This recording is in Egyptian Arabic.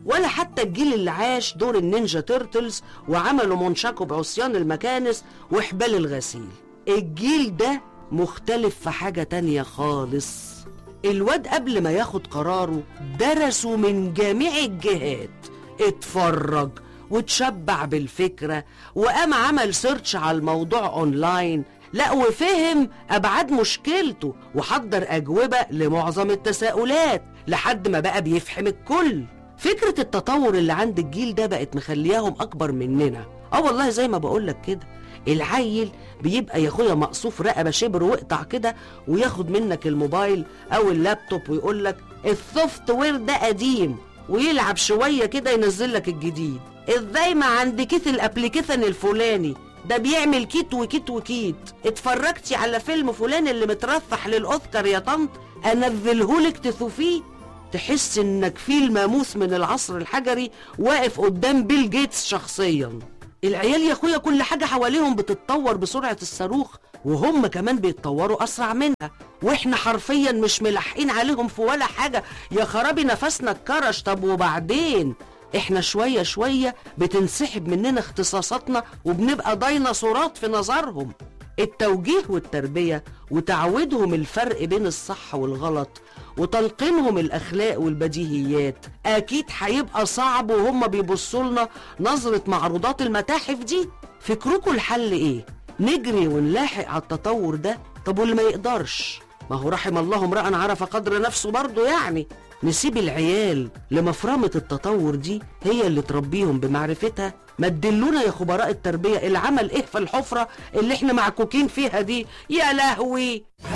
ولا حتى الجيل اللي عاش دور النينجا تيرتلز وعملوا منشكوا بعصيان المكانس وحبال الغسيل الجيل ده مختلف في حاجة تانية خالص الواد قبل ما ياخد قراره درسوا من جميع الجهات اتفرج وتشبع بالفكرة وقام عمل سيرش على الموضوع اونلاين لا وفهم ابعاد مشكلته وحضر اجوبة لمعظم التساؤلات لحد ما بقى بيفهم الكل فكرة التطور اللي عند الجيل ده بقت مخلياهم اكبر مننا اه والله زي ما بقولك كده العيل بيبقى يا اخويا مقصوف رقبه شبر واقطع كده وياخد منك الموبايل او اللابتوب ويقول لك السوفت وير ده قديم ويلعب شويه كده ينزل لك الجديد ازاي ما عندكيش الابلكيشن الفلاني ده بيعمل كيت وكيت وكيت اتفرجتي على فيلم فلان اللي مترشح للاوسكار يا طنط انزلهولك تشوفيه تحس انك في الماموس من العصر الحجري واقف قدام بيل جيتس شخصيا العيال يا اخويا كل حاجة حواليهم بتتطور بسرعة الصاروخ وهم كمان بيتطوروا أسرع منها واحنا حرفيا مش ملاحقين عليهم في ولا حاجة يا خرابي نفسنا اتكرش طب وبعدين احنا شوية شوية بتنسحب مننا اختصاصاتنا وبنبقى ديناصورات في نظرهم التوجيه والتربية وتعودهم الفرق بين الصح والغلط وتلقينهم الأخلاق والبديهيات أكيد هيبقى صعب وهم بيبصوا لنا نظرة معروضات المتاحف دي فكركم الحل إيه؟ نجري ونلاحق على التطور ده طب واللي ما يقدرش ما هو رحم الله امرأ عرف قدر نفسه برضه يعني نسيب العيال لمفرمة التطور دي هي اللي تربيهم بمعرفتها ما تدلونا يا خبراء التربية العمل ايه في الحفرة اللي احنا معكوكين فيها دي يا لهوي